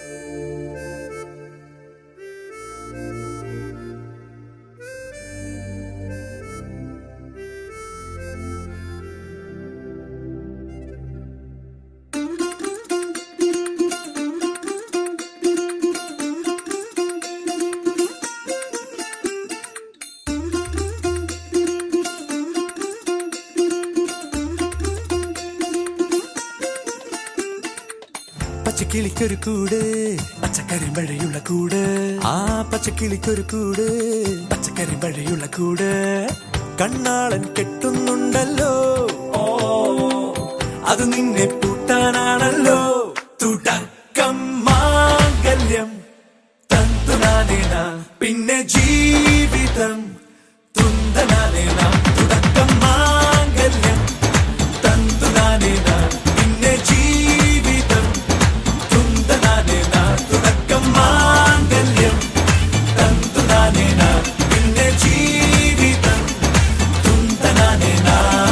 പച്ചക്കിളിക്കൊരു കൂട് പച്ചക്കറി മഴയുള്ള കൂട് ആ പച്ചക്കിളിക്കൊരു കൂട് പച്ചക്കറി മഴയുള്ള കൂട് കണ്ണാളൻ കെട്ടുന്നുണ്ടല്ലോ ഓ അത് നിന്നെ പൂട്ടാനാണല്ലോ തുടക്കം മാംഗല്യം തന്തുനാനേന പിന്നെ ജീവിതം തുന്തനാനേന തുടക്കം മാംഗല്യം തന്തുനാനേന പിന്നെ ജീവിതം തുന്തനാനേന തുടക്കം മാംഗല്യം തന്തുനാനേന പിന്നെ ജീവിതം തുന്തനാനേന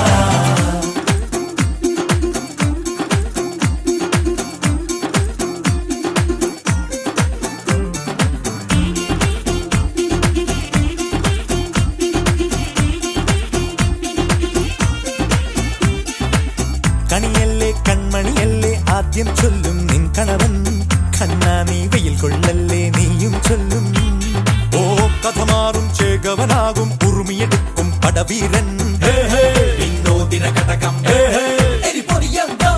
കണിയല്ലേ കൺമണിയല്ലേ ആദ്യം ചൊല്ലും നിൻ കണവൻ കണ്ണാ നീ വെയിൽ കൊള്ളല്ലേ നീയും ചൊല്ലും ഓ കഥ മാറും ചേകവനാകും ഉറുമിയെടുക്കും പടവീരൻ ഹേ, ഹേ, വിനോദിന കടകം ഹേ, ഹേ, എരിപൊടിയങ്കം.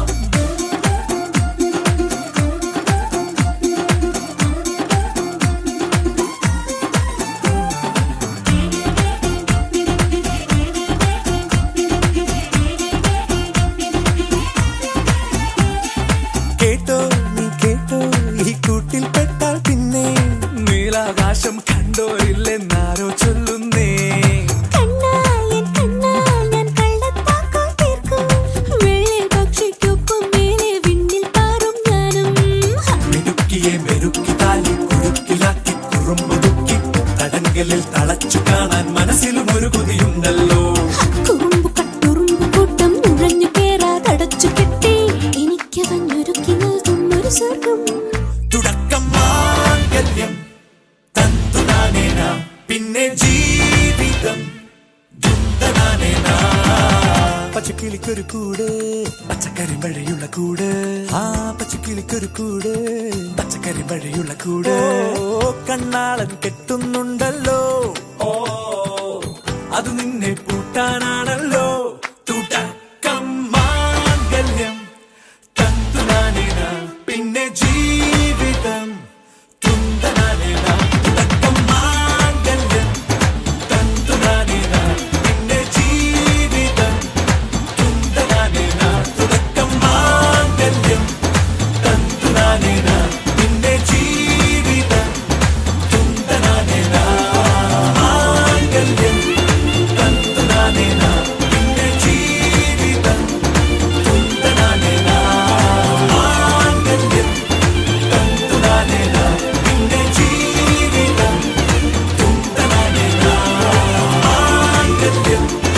കേട്ടോ നീ കേട്ടോ ഈ കൂട്ടിൽ പെട്ടാൽ പിന്നെ നീലാകാശം കണ്ടോരില്ലെന്നാരോ ചൊല്ലുന്നേ കണ്ണായൻ കണ്ണാൽ ഞാൻ കള്ളത്താക്കം തീർക്കും വെള്ളിൽ പക്ഷിക്കൊപ്പം മേലെ വിണ്ണിൽ പാറും ഞാനും മിടുക്കിയെ മെരുക്കി താലി കുരുക്കിലാക്കി കുറുമ്പുതുക്കി തടങ്കലിൽ തളച്ചു കാണാൻ മനസ്സിലും ഒരു കൊതിയുണ്ടല്ലോ കുറുമ്പു കട്ടുറുമ്പു കൂട്ടം നുഴഞ്ഞു കേറാതടച്ചു കെട്ടി എനിക്കവഞ്ഞൊരുക്കി നൽകും ഒരു സ്വർഗം തുടക്കം മാംഗല്യം തന്തുനാനേന പിന്നെ ജീവിതം ദുന്തനാനേന പച്ചക്കിളിക്കൊരു കൂട് പച്ചക്കറി മഴയുള്ള കൂട് ആ പച്ചക്കിളിക്കൊരു കൂട് പച്ചക്കറി മഴയുള്ള കൂട് ഓ കണ്ണാളൻ കെട്ടുന്നുണ്ടല്ലോ ഓ അത് നിന്നെ പൂട്ടാനാണല്ലോ തുടക്കം മാംഗല്യം തന്തുനാനേന പിന്നെ ജീവിതം തുന്തനാനേന തുടക്കം മാംഗല്യം തന്തുനാനേന പിന്നെ ജീവിതം തുന്തനാനേന തുടക്കം മാംഗല്യം തന്തുനാനേന പിന്നെ ജീവിതം തുന്തനാനേന മാംഗല്യം തന്തുനാനേന പിന്നെ ജീവിതം തുന്തനാനേന മാംഗല്യം തന്തുനാനേന പിന്നെ ജീവിതം തുന്തനാനേന മാംഗല്യം